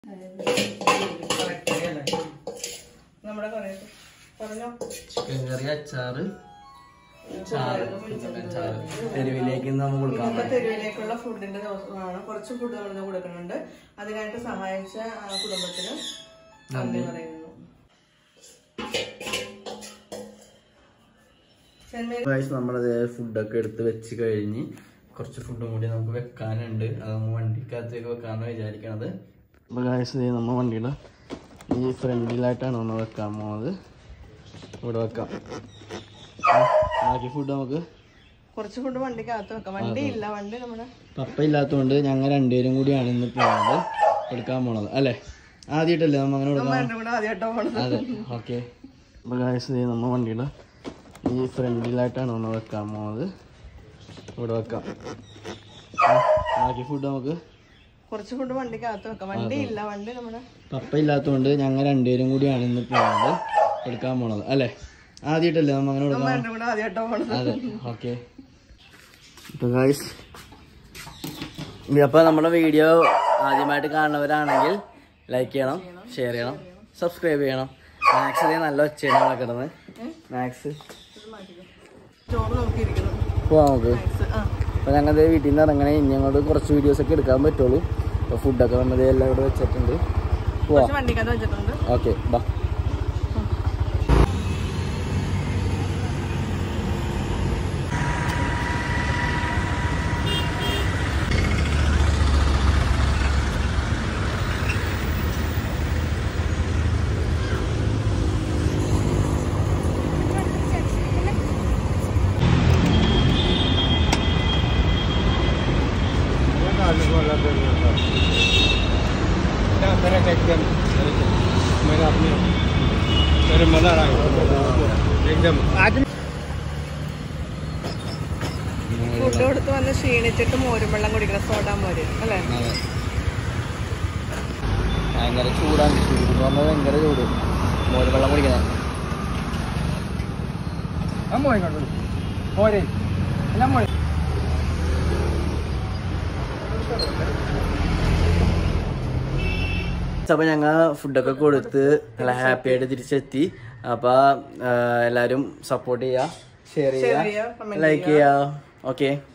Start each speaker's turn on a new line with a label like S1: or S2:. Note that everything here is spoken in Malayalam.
S1: നമ്മുടെ കറി പറഞ്ഞോ
S2: ചിക്കൻ കറി അച്ചാറ് ചാറ് കുട്ടപ്പൻ ചാറ് തെരുവിലേക്ക് ഇന്ന് നമുക്ക് കൊടുക്കാൻ
S1: ഇന്നത്തെ തെരുവിലേക്കുള്ള ഫുഡിന്റെ ദിവസമാണ് കുറച്ച് ഫുഡ് നമ്മൾ കൊടുക്കുന്നുണ്ട് അതിനായിട്ട് സഹായിച്ച ആ, കുടുംബത്തിന് നന്ദി പറയുന്നു ചെന്നൈ
S2: ഗായ്സ് നമ്മളത് ഫുഡൊക്കെ എടുത്ത് വെച്ച് കഴിഞ്ഞ് കുറച്ച് ഫുഡും കൂടി നമുക്ക് വെക്കാനുണ്ട് അത് നമ്മൾ വണ്ടിക്കകത്തേക്ക് വെക്കാമെന്ന് വിചാരിക്കണത് അപ്പോൾ ഗായ്സ് നമ്മൾ വണ്ടിയുടെ ഈ ഫ്രണ്ടിലായിട്ടാണ് നമ്മൾ വെക്കാൻ പോകുന്നത് ഇവിടെ വെക്കാം ആ, ബാക്കി ഫുഡ് നമുക്ക്
S1: കുറച്ച് ഫുഡ് വണ്ടിക്കകത്ത് വെക്കാം വണ്ടി ഇല്ല വണ്ടി നമ്മുടെ
S2: പപ്പ ഇല്ലാത്തതുകൊണ്ട് ഞങ്ങൾ രണ്ടുപേരും കൂടിയാണ് ഇന്ന് പോകുന്നത് എടുക്കാൻ പോണത് അല്ലേ ആദ്യമായിട്ടല്ലേ നമ്മൾ അങ്ങനെ കൊടുക്കാൻ
S1: രണ്ടും കൂടെ ആദ്യമായിട്ടോ പോണത്
S2: അതെ ഓക്കെ അപ്പോൾ ഗായ്സ് നമ്മൾ വണ്ടിയുടെ ഈ ഫ്രണ്ടിലായിട്ടാണ് നമ്മൾ വെക്കാൻ പോകുന്നത് ഇവിടെ വെക്കാം ആ, ബാക്കി ഫുഡ് നമുക്ക്
S1: കുറച്ച് ഫുഡ് വണ്ടിക്കകത്ത് വെക്കാം വണ്ടി ഇല്ല വണ്ടി നമ്മുടെ
S2: പപ്പ ഇല്ലാത്തതുകൊണ്ട് ഞങ്ങൾ രണ്ടുപേരും കൂടിയാണ് ഇന്ന് പോകുന്നത് എടുക്കാൻ പോണത് അല്ലേ ആദ്യമായിട്ടല്ലേ നമ്മൾ അങ്ങനെ കൊടുക്കാൻ
S1: രണ്ടും കൂടെ ആദ്യമായിട്ടോ പോണത്
S2: അതെ ഓക്കെ അപ്പോൾ ഗായ്സ് അപ്പോൾ നമ്മുടെ വീഡിയോ ആദ്യമായിട്ട് കാണുന്നവരാണെങ്കിൽ ലൈക്ക് ചെയ്യണം ഷെയർ ചെയ്യണം സബ്സ്ക്രൈബ് ചെയ്യണം മാക്സിൽ നല്ല ഒച്ചയാണ് നടക്കുന്നത് മാക്സ്
S1: ചോറ് നോക്കിയിരിക്കുന്നു
S2: പോവാം നമുക്ക്
S1: ആ
S2: അപ്പോൾ ഞങ്ങൾ വീട്ടിൽ നിന്ന് ഇറങ്ങണേ ഇനി അങ്ങോട്ട് കുറച്ച് വീഡിയോസ് ഒക്കെ എടുക്കാൻ പറ്റുള്ളൂ അപ്പോൾ ഫുഡൊക്കെ വന്നത് എല്ലാം ഇവിടെ വെച്ചിട്ടുണ്ട് പോവാം
S1: കുറച്ച് വണ്ടിക്കകത്ത് വെച്ചിട്ടുണ്ട്
S2: ഓക്കെ ബാ
S1: ഫുഡ് കൊടുത്ത് വന്ന് ക്ഷീണിച്ചിട്ട് മോരും വെള്ളം കുടിക്കണം സോഡാ മോര് അല്ലേ
S2: അതെ ഭയങ്കര ചൂടാണ് ചൂട് എന്ന് പറഞ്ഞാൽ ഭയങ്കര ചൂട് മോര് വെള്ളം കുടിക്കണേ അപ്പോൾ ഞങ്ങൾ ഫുഡൊക്കെ കൊടുത്ത് നല്ല ഹാപ്പി ആയിട്ട് തിരിച്ചെത്തി അപ്പോൾ എല്ലാവരും സപ്പോർട്ട് ചെയ്യുക ഷെയർ
S1: Share ചെയ്യുക,
S2: ചെയ്യുക
S1: comment
S2: ലൈക്ക് ചെയ്യുക ഓക്കെ